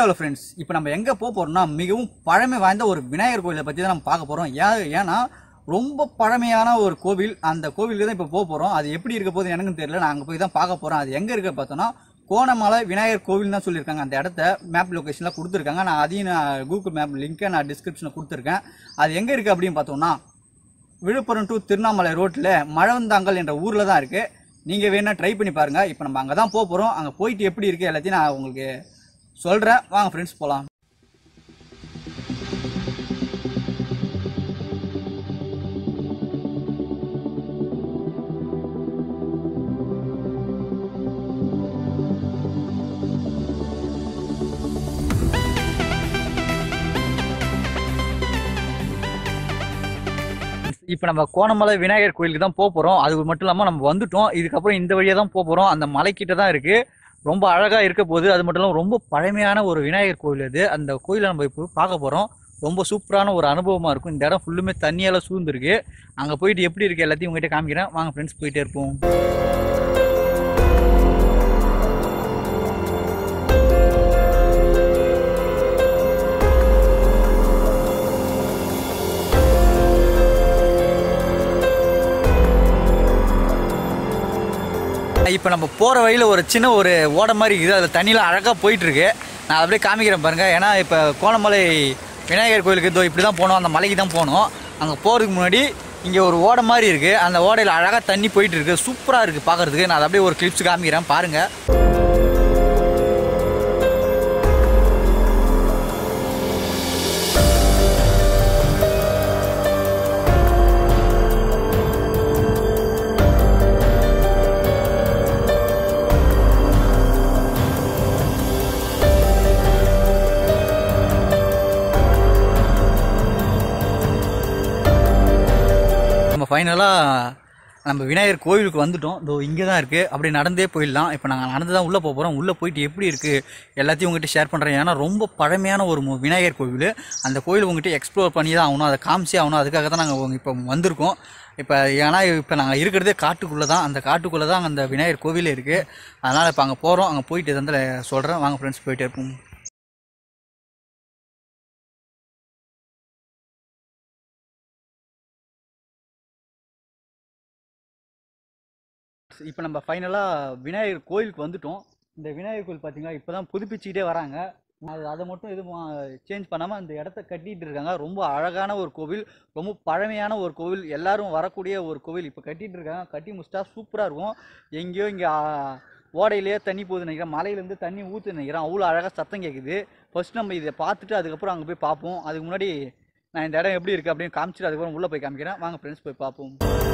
hello friends இப்போ நம்ம எங்கே போக போகிறோம்னா மிகவும் பழமை வாய்ந்த ஒரு விநாயகர் கோயிலை பற்றி தான் நம்ம பார்க்க போகிறோம் ஏன் ஏன்னா ரொம்ப பழமையான ஒரு கோவில் அந்த கோவிலுக்கு தான் இப்போ போக போகிறோம் அது எப்படி இருக்க போகுது எனக்கும் தெரியல நான் அங்கே போய் தான் பார்க்க போகிறோம் அது எங்கே இருக்க பார்த்தோன்னா கோணமலை விநாயகர் கோவில் தான் சொல்லியிருக்காங்க அந்த இடத்த மேப் லொக்கேஷனில் கொடுத்துருக்காங்க நான் அதையும் நான் கூகுள் மேப் லிங்க்கை நான் டிஸ்கிரிப்ஷனில் கொடுத்துருக்கேன் அது எங்கே இருக்குது அப்படின்னு பார்த்தோம்னா விழுப்புரம் டு திருவண்ணாமலை ரோட்டில் மழவந்தாங்கல் என்ற ஊரில் தான் இருக்குது நீங்கள் வேணால் ட்ரை பண்ணி பாருங்கள் இப்போ நம்ம அங்கே தான் போக போகிறோம் அங்கே போயிட்டு எப்படி இருக்குது எல்லாத்தையும் நான் உங்களுக்கு சொல்கிறேன் வாங்க ஃப்ரெண்ட்ஸ் போகலாம் இப்போ நம்ம கோணமலை விநாயகர் கோயிலுக்கு தான் போக போகிறோம் அது மட்டும் இல்லாமல் நம்ம வந்துட்டோம் இதுக்கப்புறம் இந்த வழியாக தான் போக போகிறோம் அந்த மலைக்கிட்ட தான் இருக்குது ரொம்ப அழகாக இருக்க போகுது அது மட்டும் இல்லாமல் ரொம்ப பழமையான ஒரு விநாயகர் கோயில் இது அந்த கோயிலை நம்ம இப்போ பார்க்க போகிறோம் ரொம்ப சூப்பரான ஒரு அனுபவமாக இருக்கும் இந்த இடம் ஃபுல்லுமே தண்ணியால் சூழ்ந்துருக்கு அங்கே போயிட்டு எப்படி இருக்குது எல்லாத்தையும் உங்ககிட்ட காமிக்கிறேன் வாங்க ஃப்ரெண்ட்ஸ் போயிட்டே இருப்போம் இப்போ நம்ம போகிற வழியில் ஒரு சின்ன ஒரு ஓடை மாதிரி இருக்குது அதில் தண்ணியில் அழகாக போயிட்டுருக்கு நான் அப்படியே காமிக்கிறேன் பாருங்கள் ஏன்னா இப்போ கோணமலை விநாயகர் கோயிலுக்கு இதோ இப்படி தான் போனோம் அந்த மலைக்கு தான் போனோம் அங்கே போகிறதுக்கு முன்னாடி இங்கே ஒரு ஓடை மாதிரி இருக்குது அந்த ஓடையில் அழகாக தண்ணி போயிட்டு இருக்கு சூப்பராக இருக்குது பார்க்குறதுக்கு நான் அதை அப்படியே ஒரு கிளிப்ஸ் காமிக்கிறேன் பாருங்கள் நம்ம ஃபைனலாக நம்ம விநாயகர் கோவிலுக்கு வந்துட்டோம் இதோ இங்கே தான் இருக்குது அப்படி நடந்தே போயிடலாம் இப்போ நாங்கள் நடந்து தான் உள்ளே போக போகிறோம் உள்ளே போயிட்டு எப்படி இருக்குது எல்லாத்தையும் உங்ககிட்ட ஷேர் பண்ணுறேன் ஏன்னா ரொம்ப பழமையான ஒரு மு- விநாயகர் கோவில் அந்த கோவில் உங்ககிட்ட எக்ஸ்ப்ளோர் பண்ணி தான் ஆகணும் அதை காமிச்சே ஆகணும் அதுக்காக தான் நாங்கள் இப்போ வந்திருக்கோம் இப்போ ஏன்னா இப்போ நாங்கள் இருக்கிறதே காட்டுக்குள்ளே தான் அந்த காட்டுக்குள்ளே தான் அந்த விநாயகர் கோவிலே இருக்குது அதனால் இப்போ அங்கே போகிறோம் அங்கே போயிட்டு வந்து சொல்கிறேன் வாங்க ஃப்ரெண்ட்ஸ் போயிட்டே இருப்போம் இப்போ நம்ம ஃபைனலாக விநாயகர் கோயிலுக்கு வந்துட்டோம் இந்த விநாயகர் கோயில் பார்த்தீங்கன்னா இப்போ தான் புதுப்பிச்சுக்கிட்டே வராங்க அது அதை மட்டும் எதுவும் சேஞ்ச் பண்ணாமல் அந்த இடத்த கட்டிட்டு இருக்காங்க ரொம்ப அழகான ஒரு கோவில் ரொம்ப பழமையான ஒரு கோவில் எல்லாரும் வரக்கூடிய ஒரு கோவில் இப்போ கட்டிட்டு இருக்காங்க கட்டி முடிச்சிட்டா சூப்பராக இருக்கும் எங்கேயோ இங்கே ஓடையிலேயே தண்ணி போகுது நினைக்கிறேன் மலையிலேருந்து தண்ணி ஊற்று நினைக்கிறேன் அவ்வளோ அழகாக சத்தம் கேட்குது ஃபர்ஸ்ட் நம்ம இதை பார்த்துட்டு அதுக்கப்புறம் அங்கே போய் பார்ப்போம் அதுக்கு முன்னாடி நான் இந்த இடம் எப்படி இருக்குது அப்படின்னு காமிச்சிட்டு அதுக்கப்புறம் உள்ளே போய் காமிக்கிறேன் வாங்க ஃப்ரெண்ட்ஸ் போய் பார்ப்போம்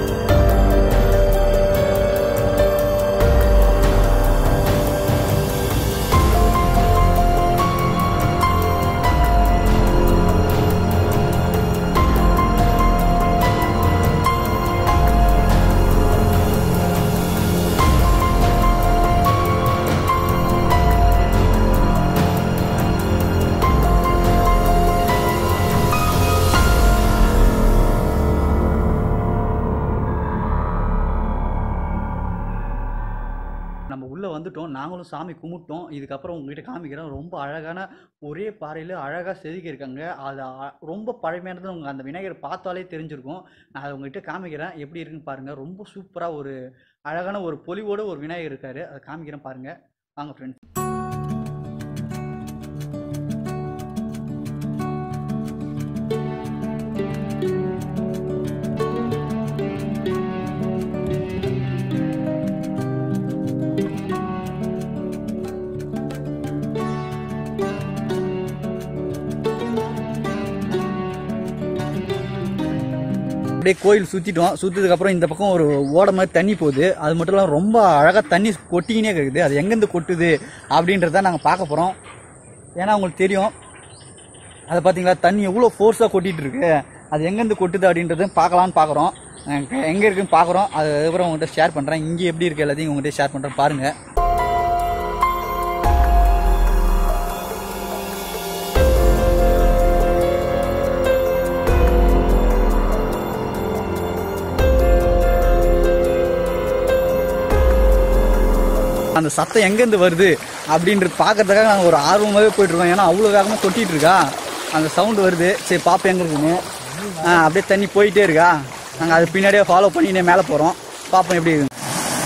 நம்ம உள்ளே வந்துட்டோம் நாங்களும் சாமி கும்பிட்டோம் இதுக்கப்புறம் உங்ககிட்ட காமிக்கிறோம் ரொம்ப அழகான ஒரே பாறையில் அழகாக செதுக்கி இருக்காங்க அது அ- ரொம்ப பழமையானது உங்கள் அந்த விநாயகர் பார்த்தாலே தெரிஞ்சிருக்கும் நான் அதை உங்ககிட்ட காமிக்கிறேன் எப்படி இருக்குன்னு பாருங்கள் ரொம்ப சூப்பராக ஒரு அழகான ஒரு பொலிவோட ஒரு விநாயகர் இருக்காரு அதை காமிக்கிறேன் பாருங்கள் வாங்க ஃப்ரெண்ட்ஸ் அப்படியே கோயில் சுற்றிட்டோம் சுற்றினதுக்கப்புறம் இந்த பக்கம் ஒரு ஓடை மாதிரி தண்ணி போகுது அது மட்டும் இல்லாமல் ரொம்ப அழகாக தண்ணி கொட்டிக்கினே இருக்குது அது எங்கேருந்து கொட்டுது அப்படின்றத நாங்கள் பார்க்க போகிறோம் ஏன்னா உங்களுக்கு தெரியும் அதை பார்த்தீங்களா தண்ணி எவ்வளோ ஃபோர்ஸாக கொட்டிட்டு இருக்கு அது எங்கேருந்து கொட்டுது அப்படின்றத பார்க்கலான்னு பார்க்குறோம் எங்கே இருக்குன்னு பார்க்குறோம் அது அதுக்கப்புறம் உங்கள்கிட்ட ஷேர் பண்ணுறேன் இங்கே எப்படி இருக்குது எல்லாத்தையும் உங்கள்கிட்ட ஷேர் பண்ணுறேன் பாருங்கள் அந்த சத்தம் எங்கேருந்து வருது அப்படின்றது பார்க்கறதுக்காக நாங்கள் ஒரு ஆர்வமாகவே போயிட்டு இருக்கோம் ஏன்னா அவ்வளோ வேகமாக கொட்டிட்டு இருக்கா அந்த சவுண்டு வருது சரி பாப்பா எங்கே இருக்குன்னு ஆ அப்படியே தண்ணி போயிட்டே இருக்கா நாங்கள் அது பின்னாடியே ஃபாலோ பண்ணினே மேலே போகிறோம் பார்ப்போம் எப்படி இருக்கு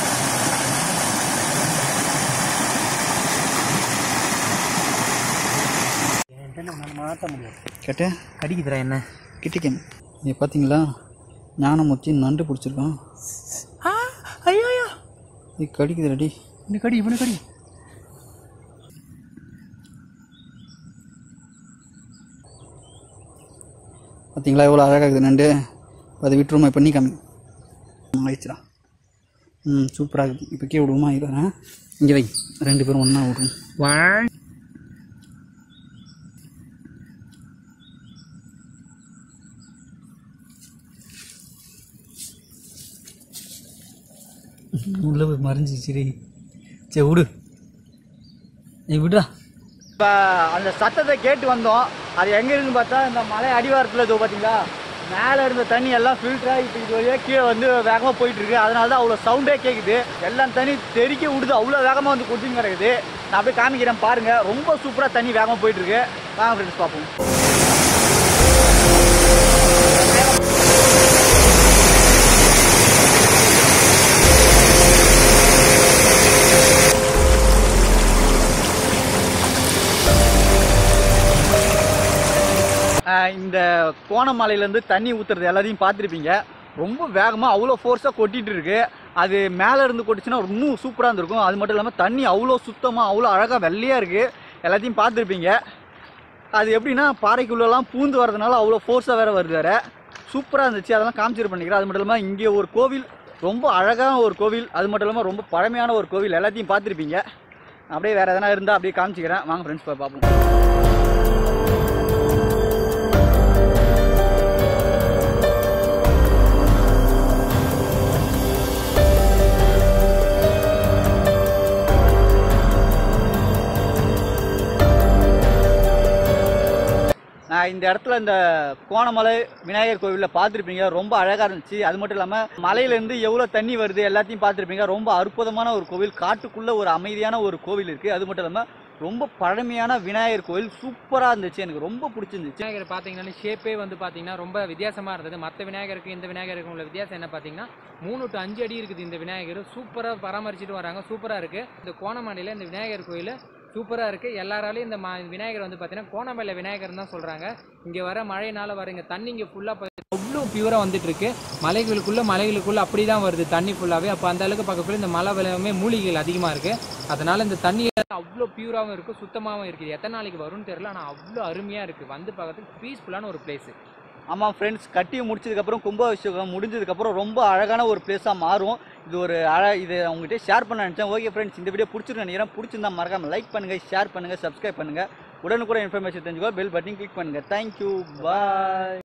மாற்ற முடியாது கேட்டேன் கடிக்குதுடா என்ன கிட்டிக்கன் நீ பார்த்தீங்களா ஞானமூர்த்தி நண்டு பிடிச்சிருக்கான் ஐயோ ஐயோ இது கடிக்குது ரெடி இந்த கடி இவனு கடி பார்த்தீங்களா எவ்வளோ அழகாக இருக்குது நண்டு அதை விட்டுருமா பண்ணி காமி ஆயிடுச்சுடா ம் சூப்பராக இருக்குது இப்போ கீழே விடுவோமா இது இங்கே வை ரெண்டு பேரும் ஒன்றா விடுவோம் ஒன் உள்ளே போய் மறைஞ்சிச்சு சரி சரி விடு நீ விடுடா இப்போ அந்த சத்தத்தை கேட்டு வந்தோம் அது எங்கே இருக்குன்னு பார்த்தா இந்த மலை அடிவாரத்தில் இதோ பார்த்தீங்களா மேலே இருந்த தண்ணி எல்லாம் ஃபில்டர் ஆகி இப்போ இது வழியாக கீழே வந்து வேகமாக போயிட்டு இருக்கு அதனால தான் அவ்வளோ சவுண்டே கேட்குது எல்லாம் தண்ணி தெறிக்க விடுது அவ்வளோ வேகமாக வந்து கொட்டின்னு கிடக்குது நான் அப்படியே காமிக்கிறேன் பாருங்க ரொம்ப சூப்பராக தண்ணி வேகமாக போயிட்டு இருக்கு வாங்க ஃப்ரெண்ட்ஸ் பார்ப்போம் ஆஹ் இந்த கோணமலையிலேருந்து தண்ணி ஊற்றுறது எல்லாத்தையும் பார்த்துருப்பீங்க ரொம்ப வேகமாக அவ்வளோ ஃபோர்ஸாக கொட்டிட்டு இருக்கு அது மேலே இருந்து கொட்டுச்சுன்னா இன்னும் சூப்பராக இருந்திருக்கும் அது மட்டும் இல்லாமல் தண்ணி அவ்வளோ சுத்தமாக அவ்வளோ அழகாக வெள்ளையாக இருக்குது எல்லாத்தையும் பார்த்துருப்பீங்க அது எப்படின்னா பாறைக்குள்ளெல்லாம் பூந்து வரதுனால அவ்வளோ ஃபோர்ஸாக வேறு வருது வேறு சூப்பராக இருந்துச்சு அதெல்லாம் காமிச்சிட்டு பண்ணிக்கிறேன் அது மட்டும் இல்லாமல் இங்கே ஒரு கோவில் ரொம்ப அழகான ஒரு கோவில் அது மட்டும் இல்லாமல் ரொம்ப பழமையான ஒரு கோவில் எல்லாத்தையும் பார்த்துருப்பீங்க அப்படியே வேறு எதனா இருந்தால் அப்படியே காமிச்சிக்கிறேன் வாங்க ஃப்ரெண்ட்ஸ் போய் பார்ப்போம் நான் இந்த இடத்துல இந்த கோணமலை விநாயகர் கோவிலில் பார்த்துருப்பீங்க ரொம்ப அழகாக இருந்துச்சு அது மட்டும் இல்லாமல் மலையிலேருந்து எவ்வளோ தண்ணி வருது எல்லாத்தையும் பார்த்துருப்பீங்க ரொம்ப அற்புதமான ஒரு கோவில் காட்டுக்குள்ளே ஒரு அமைதியான ஒரு கோவில் இருக்குது அது மட்டும் இல்லாமல் ரொம்ப பழமையான விநாயகர் கோவில் சூப்பராக இருந்துச்சு எனக்கு ரொம்ப பிடிச்சிருந்துச்சு விநாயகர் பார்த்தீங்கன்னா ஷேப்பே வந்து பார்த்தீங்கன்னா ரொம்ப வித்தியாசமாக இருந்தது மற்ற விநாயகருக்கு இந்த விநாயகருக்கு உள்ள வித்தியாசம் என்ன பார்த்தீங்கன்னா மூணு டு அஞ்சு அடி இருக்குது இந்த விநாயகர் சூப்பராக பராமரிச்சுட்டு வராங்க சூப்பராக இருக்குது இந்த கோணமலையில் இந்த விநாயகர் கோயில் சூப்பராக இருக்குது எல்லாராலையும் இந்த மா விநாயகர் வந்து பார்த்தீங்கன்னா கோணமலை விநாயகர் தான் சொல்கிறாங்க இங்கே வர மழைனால வர இங்கே தண்ணி இங்கே ஃபுல்லாக அவ்வளோ பியூராக வந்துட்டு இருக்கு மலைகளுக்குள்ள மலைகளுக்குள்ள அப்படி தான் வருது தண்ணி ஃபுல்லாகவே அப்போ அந்த அளவுக்கு பக்கத்துல இந்த மலை விளையாமே மூலிகைகள் அதிகமாக இருக்குது அதனால இந்த தண்ணி அவ்வளோ பியூராகவும் இருக்குது சுத்தமாகவும் இருக்குது எத்தனை நாளைக்கு வரும்னு தெரியல ஆனால் அவ்வளோ அருமையாக இருக்குது வந்து பார்க்கறதுக்கு பீஸ்ஃபுல்லான ஒரு பிளேஸ் ஆமாம் ஃப்ரெண்ட்ஸ் கட்டி முடிச்சதுக்கப்புறம் கும்பாபிஷேகம் முடிஞ்சதுக்கப்புறம் ரொம்ப அழகான ஒரு பிளேஸாக மாறும் இது ஒரு அழ இது உங்ககிட்ட ஷேர் பண்ண நினச்சேன் ஓகே ஃப்ரெண்ட்ஸ் இந்த வீடியோ பிடிச்சிருக்கு நினைக்கிறேன் பிடிச்சிருந்தா மறக்காம லைக் பண்ணுங்கள் ஷேர் பண்ணுங்கள் சப்ஸ்கிரைப் பண்ணுங்கள் உடனுக்குடன் இன்ஃபர்மேஷன் தெரிஞ்சுக்கோ பெல் பட்டன் கிளிக் பண்ணுங்கள் தேங்க்யூ பாய்